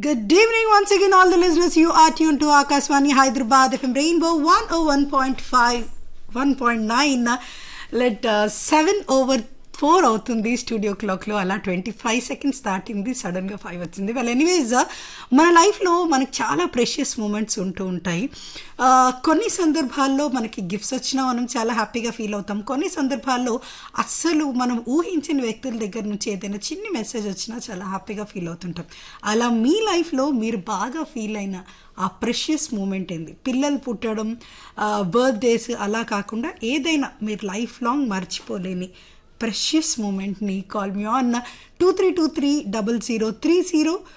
Good evening once again, all the listeners. You are tuned to Akaswani Hyderabad FM Rainbow 101.5, 1.9. Let uh, 7 over four అవుతుంది studio క్లాక్లో అలా twenty five seconds దాటింది సడన్గా five వచ్చింది well anyways మన లైఫ్లో మనకు చాలా ప్రెషియస్ మూమెంట్స్ ఉంటూ ఉంటాయి ఆ, కొన్ని సందర్భాల్లో మనకి గిఫ్ట్స్ వచ్చినా మనం చాలా హ్యాపీగా ఫీల్ అవుతాం కొన్ని సందర్భాల్లో అస్సలు మనం ఊహించిన వ్యక్తుల దగ్గర నుంచి ఏదైనా చిన్ని మెసేజ్ వచ్చినా చాలా హ్యాపీగా ఫీల్ అవుతుంటాం అలా మీ లైఫ్లో మీరు బాగా ఫీల్ అయిన ఆ ప్రెషియస్ మూమెంట్ ఏంది పిల్లలు పుట్టడం బర్త్డేస్ అలా కాకుండా ఏదైనా మీరు లైఫ్ లాంగ్ మర్చిపోలేని ప్రెషియస్ మూమెంట్ని call me on two three two three double zero three zero